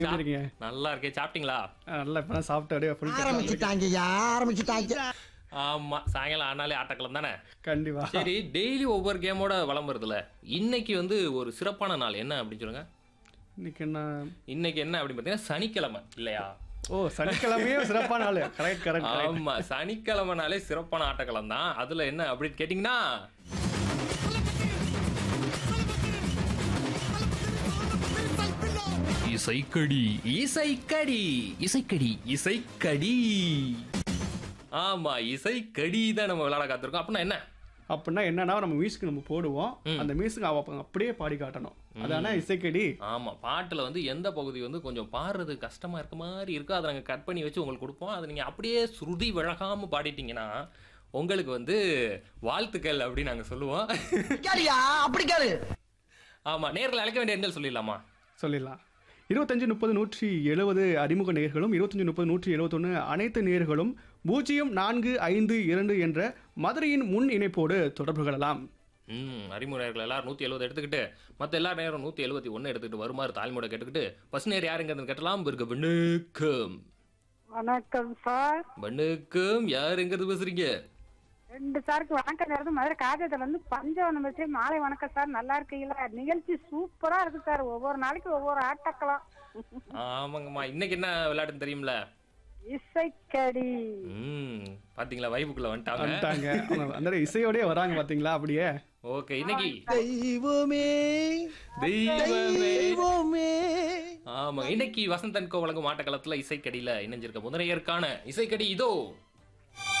எப்படி இருக்கீங்க நல்லா இருக்கே சாப்பிட்டீங்களா ஆ, நல்லா இப்பதான் சாப்பிட்டு அப்படியே ஃபுல் ஆரம்பிச்சுட்டாங்கய்யா ஆரம்பிச்சுட்டாங்க ஆமா சாயங்காலம் ஆனாலே ஆட்டக்கிழமை தானே கண்டிப்பா சரி டெய்லி ஒவ்வொரு கேமோட வளம் வருதுல இன்னைக்கு வந்து ஒரு சிறப்பான நாள் என்ன அப்படின்னு சொல்லுங்க இன்னைக்கு என்ன இன்னைக்கு என்ன அப்படின்னு பார்த்தீங்கன்னா சனிக்கிழமை இல்லையா ஓ சனிக்கிழமையே சிறப்பான நாள் கரெக்ட் கரெக்ட் ஆமா சனிக்கிழமைனாலே சிறப்பான ஆட்டக்கிழமை தான் அதுல என்ன அப்படின்னு கேட்டிங்கன்னா இசைக்கடி இசைக்கடி இசைக்கடி இசைக்கடி ஆமா இசைக்கடி தான் நம்ம விளையாட காத்திருக்கோம் அப்படின்னா என்ன அப்படின்னா என்னன்னா நம்ம மியூசிக் நம்ம போடுவோம் அந்த மியூசிக் அவ அப்படியே பாடி காட்டணும் அதானே இசைக்கடி ஆமா பாட்டுல வந்து எந்த பகுதி வந்து கொஞ்சம் பாடுறது கஷ்டமா இருக்க மாதிரி இருக்கோ அதை நாங்க கட் பண்ணி வச்சு உங்களுக்கு கொடுப்போம் அதை நீங்க அப்படியே ஸ்ருதி விழகாம பாடிட்டீங்கன்னா உங்களுக்கு வந்து வாழ்த்துக்கள் அப்படின்னு நாங்க சொல்லுவோம் கேளியா அப்படி கேளு ஆமா நேர்ல அழைக்க வேண்டிய எண்கள் சொல்லிடலாமா சொல்லிடலாம் இருபத்தஞ்சு முப்பது நூற்றி எழுபது அறிமுக நேர்களும் இருபத்தஞ்சு முப்பது நூற்றி எழுபத்தொன்று அனைத்து நேர்களும் பூஜ்ஜியம் நான்கு ஐந்து இரண்டு என்ற மதுரையின் முன் இணைப்போடு தொடர்பு கொள்ளலாம் ம் அறிமுறையர்கள் எல்லாரும் நூற்றி எழுபது எடுத்துக்கிட்டு மற்ற எல்லா நேரம் நூற்றி எழுபத்தி ஒன்று எடுத்துக்கிட்டு வருமாறு தாழ்மையோட கேட்டுக்கிட்டு ஃபர்ஸ்ட் நேர் யாருங்கிறது கேட்டலாம் இருக்கு வணக்கம் வணக்கம் சார் வணக்கம் யாருங்கிறது பேசுறீங்க ரெண்டு சாருக்கு வணக்கம் நேரத்து மதுரை காஜத்துல இருந்து பஞ்சவனம் வச்சு மாலை வணக்கம் சார் நல்லா இருக்கீங்களா நிகழ்ச்சி சூப்பரா இருக்கு சார் ஒவ்வொரு நாளைக்கு ஒவ்வொரு ஆட்டக்கலாம் ஆமாங்கம்மா இன்னைக்கு என்ன விளையாட்டுன்னு தெரியும்ல இசைக்கடி ம் பாத்தீங்களா வைப்புக்குள்ள வந்துட்டாங்க வந்துட்டாங்க அவங்க அந்த இசையோடய வராங்க பாத்தீங்களா அப்படியே ஓகே இன்னைக்கு தெய்வமே தெய்வமே தெய்வமே ஆமா இன்னைக்கு வசந்தன் கோ வழங்கும் ஆட்டக்களத்துல இசைக்கடியில இணைஞ்சிருக்க முதலையருக்கான இசைக்கடி இதோ